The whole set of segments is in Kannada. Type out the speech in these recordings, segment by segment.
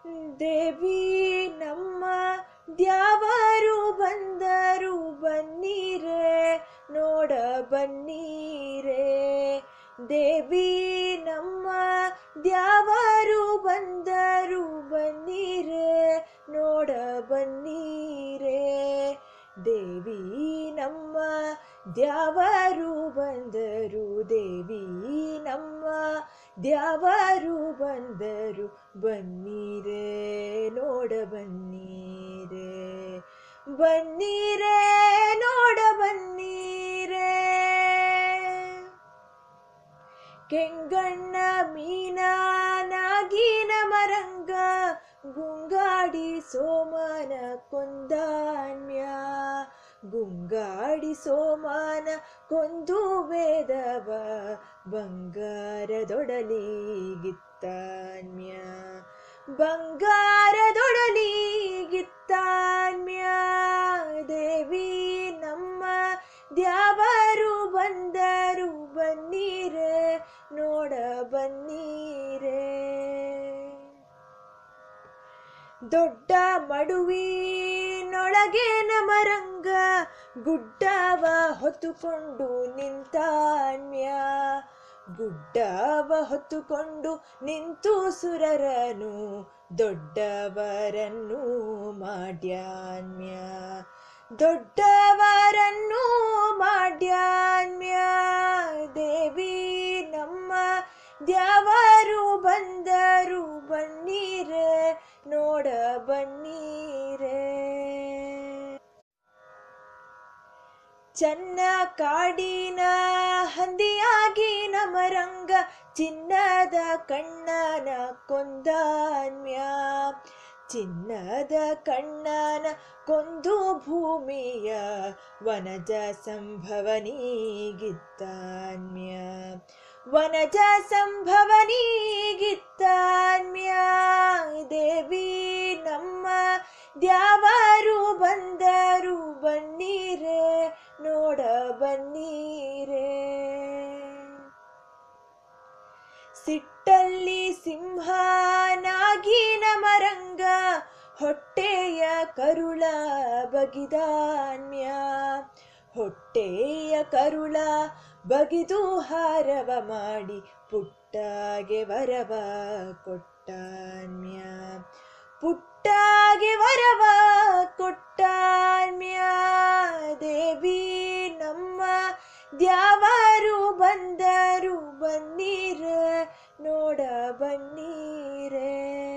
ದೇವಿ ನಮ್ಮ ದ್ಯಾವರು ಬಂದರು ಬನ್ನೀರೆ ನೋಡ ಬನ್ನೀರೆ ದೇವಿ ನಮ್ಮ ದ್ಯಾವರು ಬಂದರು ಬನ್ನೀರೆ ನೋಡ ಬನ್ನೀರೆ ದೇವಿ ನಮ್ಮ ದ್ಯಾವರು ಬಂದರು ದೇವಿ ನಮ್ಮ ದ್ಯಾವರು ಬಂದರು ಬನ್ನೀರೆ ನೋಡ ಬನ್ನೀರೆ ಬನ್ನೀರೆ ನೋಡ ಬನ್ನೀರೆ ಕೆಂಗಣ್ಣ ಮೀನ ನಾಗಿನ ಮರಂಗ ಗುಂಗಾಡಿ ಸೋಮನ ಕೊಂದಾನ್ಯ ಗುಂಗಾಡಿ ಸೋಮನ ಕೊಂದು ವೇದವ ಬಂಗಾರದೊಡಲಿಗಿತ್ತಾನ್ಯ ಬಂಗಾರದೊಡಲಿಗಿತ್ತಾನ್ಯ ದೇವಿ ನಮ್ಮ ದ್ಯಾವರು ಬಂದರು ಬನ್ನೀರೆ ನೋಡ ಬನ್ನೀರೆ ದೊಡ್ಡ ಮಡುವಿನೊಳಗೆ ನಮರಂಗ ಗುಡ್ಡವ ಹೊತ್ತುಕೊಂಡು ನಿಂತಾನ್ಯ ಗುಡ್ಡವ ಹೊತ್ತುಕೊಂಡು ನಿಂತು ಸುರರನು ದೊಡ್ಡವರನ್ನು ಮಾಡ್ಯಾನ್ಯ ದೊಡ್ಡವರನ್ನು ಮಾಡ್ಯಾನ್ಯ ದೇವಿ ನಮ್ಮ ದ್ಯಾವರು ಬಂದರು ಬನ್ನೀರೆ ನೋಡ ಬನ್ನೀರೆ ಚನ್ನ ಕಾಡಿನ ಹಂದಿಯಾಗಿ ನಮರಂಗ ಚಿನ್ನದ ಕಣ್ಣನ ಕೊಂದಾನ್ಯ ಚಿನ್ನದ ಕಣ್ಣನ ಕೊಂದು ಭೂಮಿಯ ವನಜ ಸಂಭವನಿಗಿತ್ತಾನ್ಯ ವನಜ ಸಂಭವನಿಗಿತ್ತಾನ್ಯ ದೇವಿ ನಮ್ಮ ದ್ಯಾವರು ಬಂದರು ಬನ್ನೀರೆ ನೋಡ ಬನ್ನೀರೆ ಸಿಟ್ಟಲ್ಲಿ ಸಿಂಹನಾಗಿ ನಮರಂಗ ಹೊಟ್ಟೆಯ ಕರುಳ ಬಗಿದಾನ್ಯ ಹೊಟ್ಟೆಯ ಕರುಳ ಬಗಿದು ಹಾರವ ಮಾಡಿ ಪುಟ್ಟಾಗೆ ವರವ ಕೊಟ್ಟಾನ್ಯ ಪುಟ್ಟಾಗೆ ವರವ ಕೊಟ್ಟಾನ್ಯ ದೇವಿ ನಮ್ಮ ದ್ಯಾವರು ಬಂದರು ಬನ್ನೀರೆ ನೋಡ ಬನ್ನೀರೆ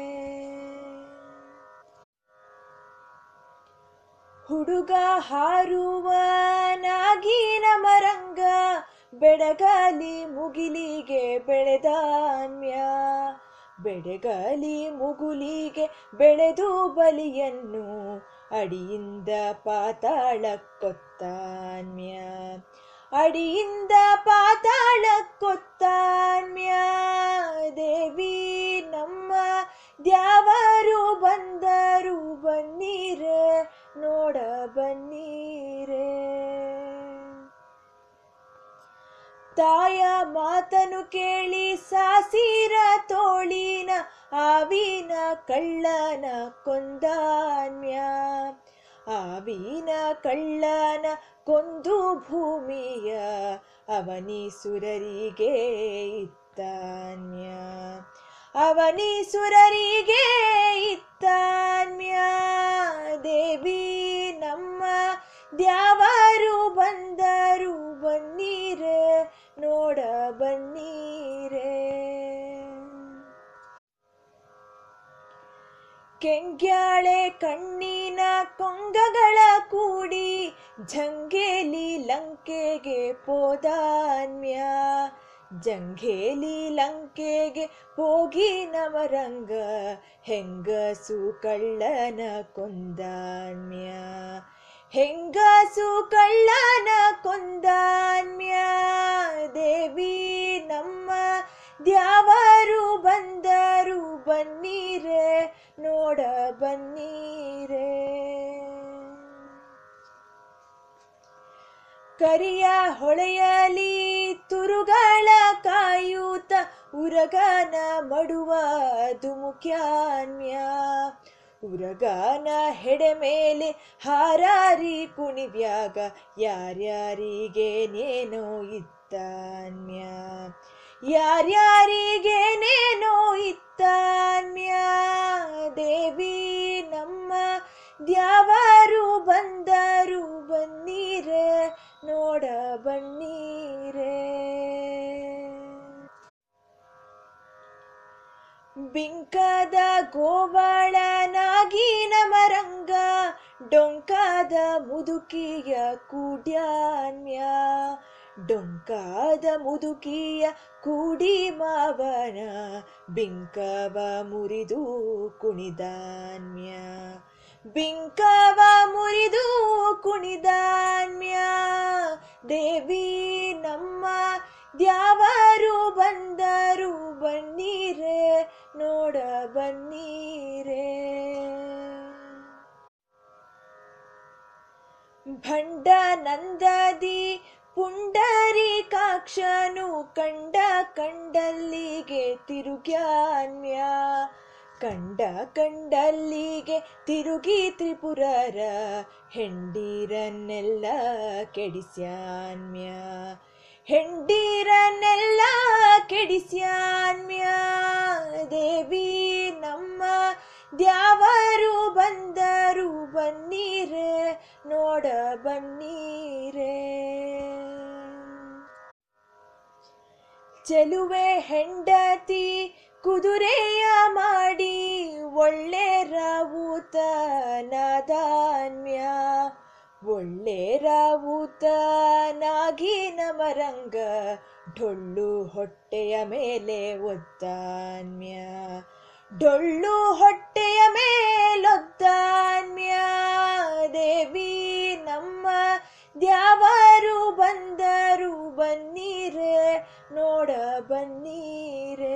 ಹುಡುಗ ಹಾರುವ ನಾಗಿನ ಮರಂಗ ಬೆಳಗಾಲಿ ಮುಗಿಲಿಗೆ ಬೆಳೆದಾನ್ಯ ಬೆಳೆಗಾಲಿ ಮುಗುಲಿಗೆ ಬೆಳೆದು ಬಲಿಯನ್ನು ಅಡಿಯಿಂದ ಪಾತಾಳ ಕೊತ್ತಾನ್ಯ ಅಡಿಯಿಂದ ಪಾತಾಳ ಕೊತ್ತಾನ್ಯ ದೇವಿ ನಮ್ಮ ದ್ಯಾವರು ಬಂದರು ಬನ್ನೀರೆ ನೋಡ ಬನ್ನೀರೆ ತಾಯ ಮಾತನು ಕೇಳಿ ಸಾಸಿರ ತೋಳಿನ ಆವಿನ ಕಳ್ಳನ ಕೊಂದಾನ್ಯ ಆವಿನ ಕಳ್ಳನ ಕೊಂದು ಭೂಮಿಯ ಅವನೀಸುರರಿಗೆ ಇತ್ತಾನ್ಯ ಅವನೀಸುರರಿಗೆ ಇತ್ತಾನ್ಯ ದೇವಿ ನಮ್ಮ ದ್ಯಾವರು ಬಂದರು ಬನ್ನೀರೆ ನೋಡ ಬನ್ನೀರೆ ಕೆಂಗ್ಯಾಳೆ ಕಣ್ಣಿನ ಕೊಂಗಗಳ ಕೂಡಿ ಜಂಗೇಲಿ ಲಂಕೆಗೆ ಪೋದಾನ್ಯ ಜಂಘೇಲಿ ಲಂಕೆಗೆ ಹೋಗಿ ನವರಂಗ ಹೆಂಗಸು ಕಳ್ಳನ ಕೊಂದಾನ್ಯ ಹೆಂಗಸು ಕಳ್ಳನ ಕೊಂದಾನ್ಯ ದೇವಿ ನಮ್ಮ ದ್ಯಾವರು ಬಂದರು ಬನ್ನೀರೆ ನೋಡ ಬನ್ನೀರೆ ಕರಿಯ ಹೊಳೆಯಲಿ ತುರುಗಳ ಕಾಯೂತ ಉರಿ ಉರಗಾನ ಮಡುವ ದುಮುಕ್ಯಾನ್ಯ ಉರಗಾನ ಹೆಡೆ ಮೇಲೆ ಹಾರಾರಿ ಕುಣಿವ್ಯಾಗ ಯಾರ್ಯಾರಿಗೇನೇನೋ ಇತ್ತಾನ್ಯ ಯಾರ್ಯಾರಿಗೇನೇನೋ ಇತ್ತಾನ್ಯ ದೇವಿ ನಮ್ಮ ದ್ಯಾವಾರು ಬಂದರು ಬನ್ನೀರೆ ನೋಡ ಬನ್ನೀರೆ ಬಿಂಕದ ಗೋವಾಳನಾಗಿ ನಮರಂಗ ಡೊಂಕಾದ ಮುದುಕಿಯ ಕೂಡ್ಯಾನ್ಯ ಡೊಂಕಾದ ಮುದುಕಿಯ ಕೂಡಿ ಮಾವನ ಬಿಂಕವ ಮುರಿದು ಕುಣಿದಾನ್ಯ ಬಿಂಕವ ಮುರಿದು ಕುಣಿದಾನ್ಯ ದೇವಿ ನಮ್ಮ ದ್ಯಾವರು ಬಂದರು ಬನ್ನೀರೆ ನೋಡ ಬನ್ನೀರೆ ಭಂಡ ನಂದದಿ ಪುಂಡರೀಕಾಕ್ಷನು ಕಂಡ ಕಂಡಲ್ಲಿಗೆ ತಿರುಗ್ಯಾನ್ಯ ಕಂಡ ಕಂಡಲ್ಲಿಗೆ ತಿರುಗಿ ತ್ರಿಪುರರ ಹೆಂಡೀರನ್ನೆಲ್ಲ ಕೆಡಿಸ್ಯಾನ್ಯ ಹೆಂಡೀರನ್ನೆಲ್ಲ ಕೆಡಿಸ್ಯಾನ್ಯ ದೇವಿ ನಮ್ಮ ದ್ಯಾವರು ಬಂದರು ಬನ್ನೀರೆ ನೋಡ ಬನ್ನೀರೆ ಚೆಲುವೆ ಹೆಂಡತಿ ಕುದುರೆಯ ಮಾಡಿ ಒಳ್ಳೆ ರಾವುತನಾದಾನ್ಯ ಒಳ್ಳೆ ರಾವುತನಾಗಿ ನಮರಂಗ ಡೊಳ್ಳು ಹೊಟ್ಟೆಯ ಮೇಲೆ ಒದ್ದಾನ್ಯ ಡೊಳ್ಳು ಹೊಟ್ಟೆಯ ಮೇಲೊದ್ದಾನ್ಯ ದೇವಿ ನಮ್ಮ ದ್ಯಾವರು ಬಂದರು ಬನ್ನೀರೆ ನೋಡ ಬನ್ನೀರೆ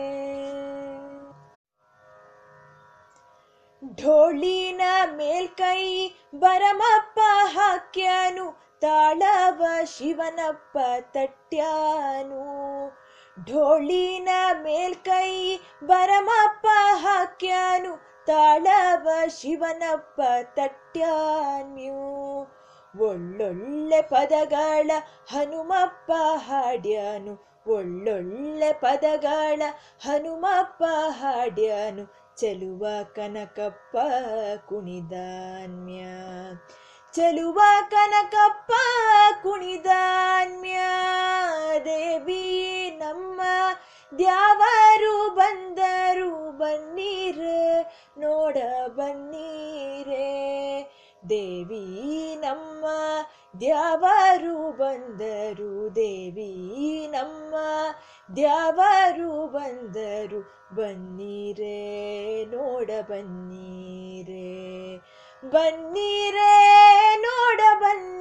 ಢೋಳಿನ ಮೇಲ್ಕೈ ಬರಮಪ್ಪ ಹಾಕ್ಯಾನು ತಾಳವ ಶಿವನಪ್ಪ ತಟ್ಯಾನು ಢೋಳಿನ ಮೇಲ್ಕೈ ಬರಮಪ್ಪ ಹಾಕ್ಯಾನು ತಾಳವ ಶಿವನಪ್ಪ ತಟ್ಯಾನ್ಯು ಒಳ್ಳೊಳ್ಳೆ ಪದಗಳ ಹನುಮಪ್ಪ ಹಾಡ್ಯಾನು ಒಳ್ಳೊಳ್ಳೆ ಪದಗಳ ಹನುಮಪ್ಪ ಹಾಡ್ಯಾನು ಚೆಲುವ ಕನಕಪ್ಪ ಕುಣಿದಾನ್ಯ ಚೆಲುವ ಕನಕಪ್ಪ ಕುಣಿದಾನ್ಯ ದೇವಿ ನಮ್ಮ ದ್ಯಾವರು ಬಂದರು ಬನ್ನೀರೆ ನೋಡ ಬನ್ನೀರೆ ದೇವಿ ನಮ್ಮ ದ್ಯಾವರು ಬಂದರು ದೇವಿ ನಮ್ಮ ದ್ಯಾವರು ಬಂದರು ಬನ್ನೀರೆ ನೋಡ ಬನ್ನೀರೆ ಬನ್ನೀರೆ ನೋಡ ಬನ್ನೀರೆ